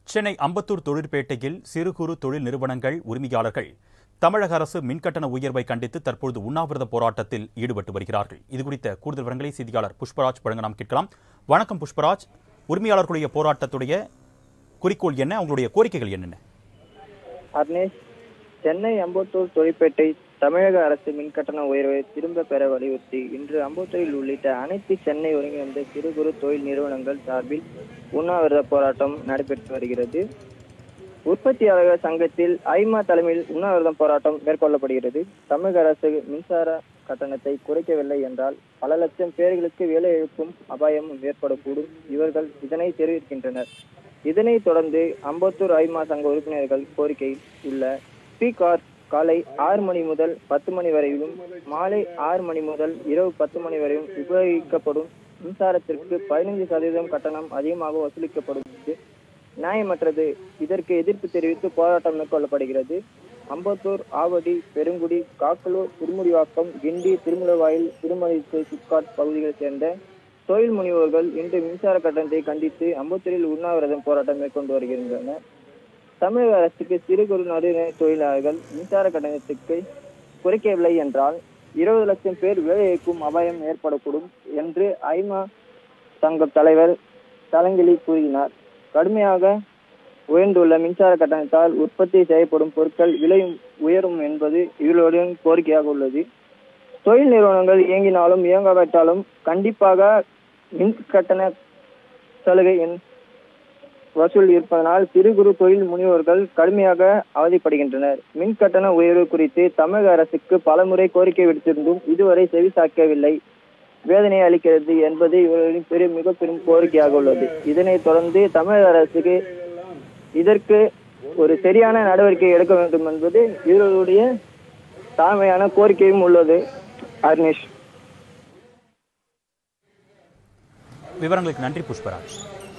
சென்னை அம்பத்தூர் தொழிற்பேட்டையில் சிறு குறு தொழில் நிறுவனங்கள் உரிமையாளர்கள் தமிழக அரசு மின்கட்டண உயர்வை கண்டித்து தற்பொழுது உண்ணாவிரத போராட்டத்தில் ஈடுபட்டு வருகிறார்கள் இது குறித்த கூடுதல் விவரங்களை செய்தியாளர் புஷ்பராஜ் வழங்க நாம் கேட்கலாம் வணக்கம் புஷ்பராஜ் உரிமையாளர்களுடைய போராட்டத்துடைய குறிக்கோள் என்ன அவங்களுடைய கோரிக்கைகள் என்னென்ன அர்னேஷ் சென்னை அம்பத்தூர் தொழிற்பேட்டை தமிழக அரசு மின்கட்டண உயர்வை திரும்ப பெற வலியுறுத்தி இன்று அம்பத்தூரில் உள்ளிட்ட அனைத்து சென்னை ஒருங்கிணைந்த சிறு குறு தொழில் நிறுவனங்கள் சார்பில் உண்ணாவிரத போராட்டம் நடைபெற்று வருகிறது உற்பத்தியாளர்கள் சங்கத்தில் ஐமா தலைமையில் உண்ணாவிரதம் போராட்டம் மேற்கொள்ளப்படுகிறது தமிழக அரசு மின்சார கட்டணத்தை குறைக்கவில்லை என்றால் பல லட்சம் பேர்களுக்கு வேலை இழப்பும் அபாயமும் ஏற்படக்கூடும் இவர்கள் இதனை தெரிவிக்கின்றனர் இதனைத் தொடர்ந்து அம்பத்தூர் ஐமா சங்க உறுப்பினர்கள் கோரிக்கையில் உள்ள பீக் hours காலை ஆறு மணி முதல் பத்து மணி வரையிலும் மாலை ஆறு மணி முதல் இரவு பத்து மணி வரையும் உபயோகிக்கப்படும் மின்சாரத்திற்கு பதினைந்து சதவீதம் கட்டணம் அதிகமாக வசூலிக்கப்படும் இது நியாயமற்றது இதற்கு எதிர்ப்பு தெரிவித்து போராட்டம் மேற்கொள்ளப்படுகிறது அம்பத்தூர் ஆவடி பெருங்குடி காக்கலூர் திருமுடிவாக்கம் கிண்டி திருமுலவாயில் திருமலிசை சிப்காட் பகுதிகளைச் சேர்ந்த தொழில் முனைவோர்கள் இன்று மின்சார கட்டணத்தை கண்டித்து அம்பத்தூரில் உண்ணாவிரதம் போராட்டம் மேற்கொண்டு வருகின்றனர் தமிழக அரசுக்கு சிறு குறு நடுநிலை தொழிலாளர்கள் மின்சார கட்டணத்துக்கு குறைக்கவில்லை என்றால் இருபது லட்சம் பேர் வேலையிழக்கும் அபாயம் ஏற்படக்கூடும் என்று ஐமா சங்க தலைவர் தலங்கிலி கூறினார் கடுமையாக உயர்ந்துள்ள மின்சார கட்டணத்தால் உற்பத்தி செய்யப்படும் பொருட்கள் விலையும் உயரும் என்பது இவர்களுடைய கோரிக்கையாக உள்ளது தொழில் நிறுவனங்கள் இயங்கினாலும் இயங்காவிட்டாலும் கண்டிப்பாக மின் கட்டண சலுகை என் வசூல் இருப்பதனால் சிறு குறு தொழில் முனைவோர்கள் கடுமையாக அவதிப்படுகின்றனர் மின் கட்டண உயர்வு குறித்து தமிழக அரசுக்கு பலமுறை கோரிக்கை விடுத்திருந்தும் இதுவரை செவிசாய்க்கவில்லை வேதனை அளிக்கிறது என்பது இவர்களின் பெரும் மிக பெரும் கோரிக்கையாக உள்ளது இதனைத் தொடர்ந்து தமிழக அரசுக்கு இதற்கு ஒரு சரியான நடவடிக்கை எடுக்க வேண்டும் என்பது இவர்களுடைய தாழ்மையான கோரிக்கையும் உள்ளது அர்னிஷ் விவரங்களுக்கு நன்றி புஷ்பராஜ்